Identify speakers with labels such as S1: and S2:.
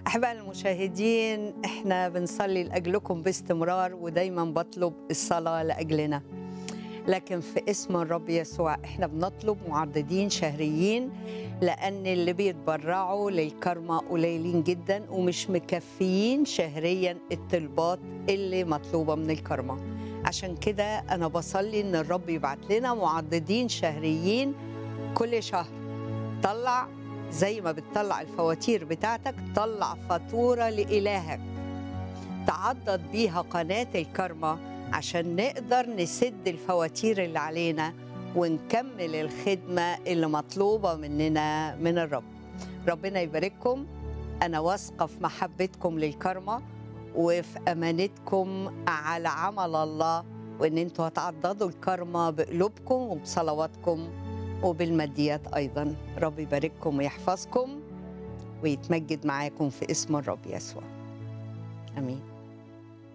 S1: أحبائي المشاهدين إحنا بنصلي لأجلكم باستمرار ودايما بطلب الصلاة لأجلنا لكن في اسم الرب يسوع إحنا بنطلب معددين شهريين لأن اللي بيتبرعوا للكرمة قليلين جدا ومش مكفيين شهريا الطلبات اللي مطلوبة من الكرمة عشان كده أنا بصلي إن الرب يبعت لنا معددين شهريين كل شهر طلع زي ما بتطلع الفواتير بتاعتك طلع فاتورة لإلهك تعضد بيها قناة الكرمة عشان نقدر نسد الفواتير اللي علينا ونكمل الخدمة اللي مطلوبة مننا من الرب ربنا يبارككم أنا واثقة في محبتكم للكرمة وفي أمانتكم على عمل الله وإن أنتوا هتعضدوا الكرمة بقلوبكم وبصلواتكم وبالماديات أيضا رب يبارككم ويحفظكم ويتمجد معاكم في اسم الرب يسوع آمين